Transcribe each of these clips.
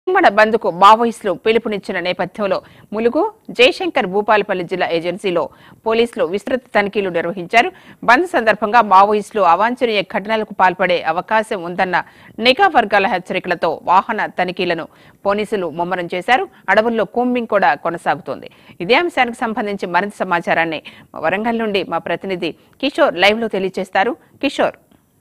తెలంగాణ బంద్కు మావోయిస్టులు పిలుపునిచ్చిన నేపథ్యంలో ములుగు జయశంకర్ భూపాలపల్లి జిల్లా ఏజెన్సీలో పోలీసులు విస్తృత తనిఖీలు నిర్వహించారు బంద్ సందర్భంగా మావోయిస్టులు అవాంఛనీయ ఘటనలకు పాల్పడే అవకాశం ఉందన్న నిఘా వర్గాల హెచ్చరికలతో వాహన తనిఖీలను పోలీసులు ముమ్మరం చేశారు అడవుల్లో కూంబింగ్ కూడా కొనసాగుతోంది ఇదే అంశానికి సంబంధించి మరింత సమాచారాన్ని మా వరంగల్ నుండి మా ప్రతినిధి కిషోర్ లైవ్ లో తెలియజేస్తారు కిషోర్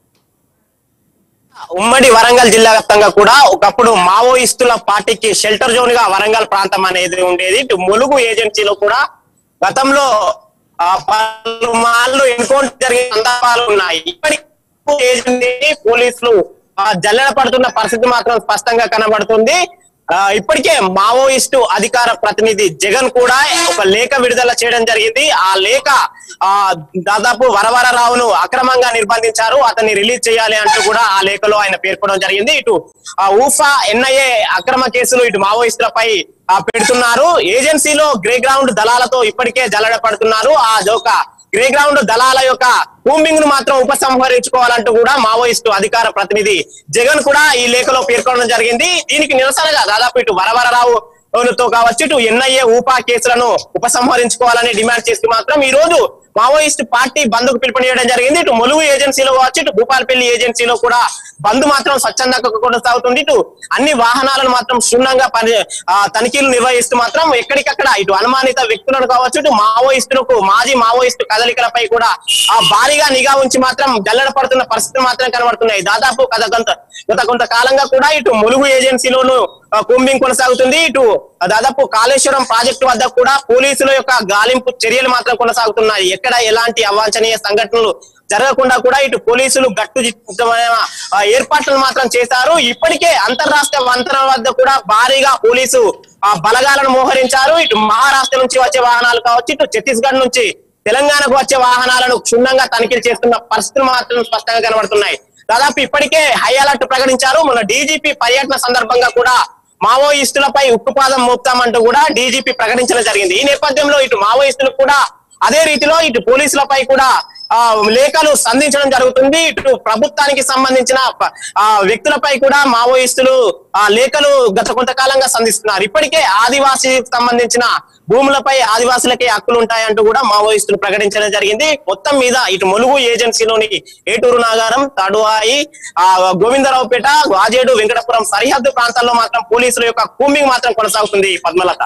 ఉమ్మడి వరంగల్ జిల్లా వ్యాప్తంగా కూడా ఒకప్పుడు మావోయిస్టుల పార్టీకి షెల్టర్ జోన్ గా వరంగల్ ప్రాంతం అనేది ఉండేది ఇటు ములుగు ఏజెన్సీలో కూడా గతంలో ఆ, పలుమార్లు ఎన్కౌంటర్ జరిగిన సందర్భాలు ఉన్నాయి ఇప్పటికీ ఏజెన్సీ పోలీసులు ఆ, జల్లెడ పడుతున్న పరిస్థితి మాత్రం స్పష్టంగా కనబడుతుంది ఆ, ఇప్పటికే మావోయిస్టు అధికార ప్రతినిధి జగన్ కూడా ఒక లేఖ విడుదల చేయడం జరిగింది ఆ లేఖ ఆ దాదాపు వరవరరావును అక్రమంగా నిర్బంధించారు అతన్ని రిలీజ్ చేయాలి అంటూ కూడా ఆ లేఖలో ఆయన పేర్కొనడం జరిగింది ఇటు ఆ ఊఫా ఎన్ఐఏ అక్రమ కేసులు ఇటు మావోయిస్టులపై ఆ, పెడుతున్నారు ఏజెన్సీలో గ్రే గ్రౌండ్ దళాలతో ఇప్పటికే జల్లడ పడుతున్నారు ఆ జోక గ్రే గ్రౌండ్ దళాల యొక్క కూంబింగ్ ను మాత్రం ఉపసంహరించుకోవాలంటూ కూడా మావోయిస్టు అధికార ప్రతినిధి జగన్ కూడా ఈ లేఖలో పేర్కొనడం జరిగింది దీనికి నిరసనగా దాదాపు ఇటు వరవరరావు తో కావచ్చు ఇటు ఎన్ఐఏ ఊపా కేసులను ఉపసంహరించుకోవాలని డిమాండ్ చేస్తూ మాత్రం ఈ రోజు మావోయిస్ట్ పార్టీ బంద్ కు పిలుపునియడం జరిగింది ఇటు ములుగు ఏజెన్సీలో కావచ్చు ఇటు భూపాలపల్లి ఏజెన్సీలో కూడా బంద్ మాత్రం స్వచ్ఛందంగా కొనసాగుతుంది ఇటు అన్ని వాహనాలను మాత్రం క్షుణ్ణంగా పని ఆ, తనిఖీలు నిర్వహిస్తూ మాత్రం ఎక్కడికక్కడ ఇటు అనుమానిత వ్యక్తులను కావచ్చు ఇటు మావోయిస్టులకు మాజీ మావోయిస్టు కదలికలపై కూడా ఆ భారీగా నిఘా ఉంచి మాత్రం జల్లెడ పడుతున్న పరిస్థితులు మాత్రం కనబడుతున్నాయి దాదాపు గత కొంత గత కొంతకాలంగా కూడా ఇటు ములుగు ఏజెన్సీలోను ఆ, కూంబింగ్ కొనసాగుతుంది ఇటు దాదాపు కాళేశ్వరం ప్రాజెక్టు వద్ద కూడా పోలీసుల యొక్క గాలింపు చర్యలు మాత్రం కొనసాగుతున్నాయి ఎక్కడ ఎలాంటి అవాంఛనీయ సంఘటనలు జరగకుండా కూడా ఇటు పోలీసులు గట్టుదిట్టమైన ఆ, ఏర్పాట్లను మాత్రం చేశారు ఇప్పటికే అంతర్రాష్ట్ర వంతెన వద్ద కూడా భారీగా పోలీసు ఆ బలగాలను మోహరించారు ఇటు మహారాష్ట్ర నుంచి వచ్చే వాహనాలు కావచ్చు ఇటు ఛత్తీస్గఢ్ నుంచి తెలంగాణకు వచ్చే వాహనాలను క్షుణ్ణంగా తనిఖీలు చేస్తున్న పరిస్థితులు మాత్రం స్పష్టంగా కనబడుతున్నాయి దాదాపు ఇప్పటికే హై అలర్ట్ ప్రకటించారు మన డీజీపీ పర్యటన సందర్భంగా కూడా మావోయిస్టులపై ఉక్కుపాదం మోపుతామంటూ కూడా డీజీపీ ప్రకటించడం జరిగింది ఈ నేపథ్యంలో ఇటు మావోయిస్టులు కూడా అదే రీతిలో ఇటు పోలీసులపై కూడా ఆ లేఖలు సంధించడం జరుగుతుంది ఇటు ప్రభుత్వానికి సంబంధించిన ప- ఆ వ్యక్తులపై కూడా మావోయిస్టులు ఆ లేఖలు గత కొంతకాలంగా సంధిస్తున్నారు ఇప్పటికే ఆదివాసీ సంబంధించిన భూములపై ఆదివాసులకే హక్కులు ఉంటాయంటూ కూడా మావోయిస్టులు ప్రకటించడం జరిగింది మొత్తం మీద ఇటు ములుగు ఏజెన్సీలోని ఏటూరు నాగారం తడువాయి ఆ గోవిందరావుపేట వాజేడు వెంకటపురం సరిహద్దు ప్రాంతాల్లో మాత్రం పోలీసుల యొక్క కూంబింగ్ మాత్రం కొనసాగుతుంది పద్మలత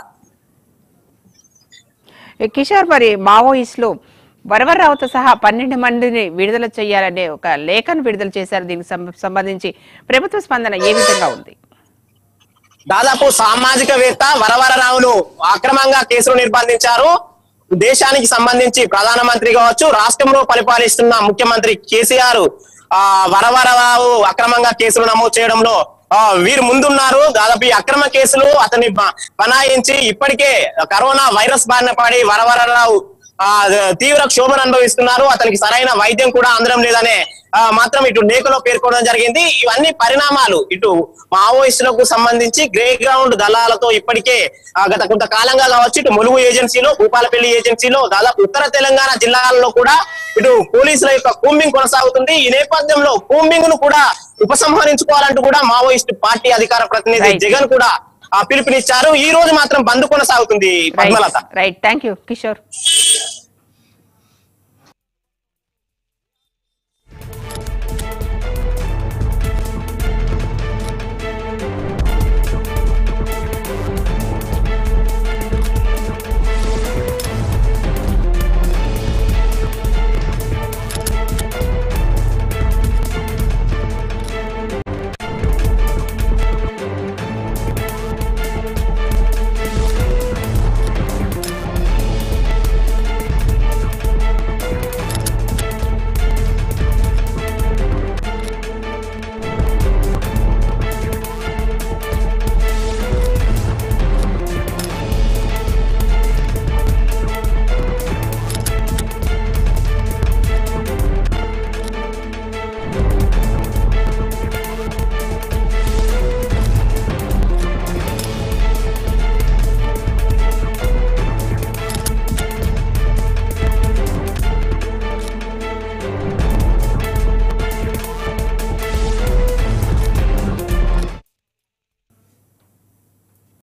ఏ కిషోర్ మరి మావోయిస్టులు వరవరరావుతో సహా పన్నెండు మందిని విడుదల చేయాలనే ఒక లేఖను విడుదల చేశారు దీనికి సంబ- సంబంధించి ప్రభుత్వ స్పందన ఏ విధంగా ఉంది దాదాపు సామాజికవేత్త వరవరరావును అక్రమంగా కేసులు నిర్బంధించారు దేశానికి సంబంధించి ప్రధానమంత్రి కావచ్చు రాష్ట్రంలో పరిపాలిస్తున్న ముఖ్యమంత్రి కేసీఆర్ ఆ వరవరరావు అక్రమంగా కేసులు నమోదు చేయడంలో ఆ, వీరు ముందున్నారు దాదాపు ఈ అక్రమ కేసులు అతన్ని బ- బనాయించి ఇప్పటికే కరోనా వైరస్ బారిన పడి వరవరరావు ఆ తీవ్ర క్షోభను అనుభవిస్తున్నారు అతనికి సరైన వైద్యం కూడా అందడం లేదనే ఆ, మాత్రం ఇటు లేఖలో పేర్కొనడం జరిగింది ఇవన్నీ పరిణామాలు ఇటు మావోయిస్టులకు సంబంధించి గ్రే గ్రౌండ్ దళాలతో ఇప్పటికే ఆ, గత కొంతకాలంగా కావచ్చు ఇటు ములుగు ఏజెన్సీలో భూపాలపల్లి ఏజెన్సీలో దాదాపు ఉత్తర తెలంగాణ జిల్లాలలో కూడా ఇటు పోలీసుల యొక్క కూంబింగ్ కొనసాగుతుంది ఈ నేపథ్యంలో కూంబింగ్ ను కూడా ఉపసంహరించుకోవాలంటూ కూడా మావోయిస్టు పార్టీ అధికార ప్రతినిధి Right. జగన్ కూడా ఆ పిలుపునిచ్చారు ఈ రోజు మాత్రం బంద్ కొనసాగుతుంది right Padmalatha right thank you Kishore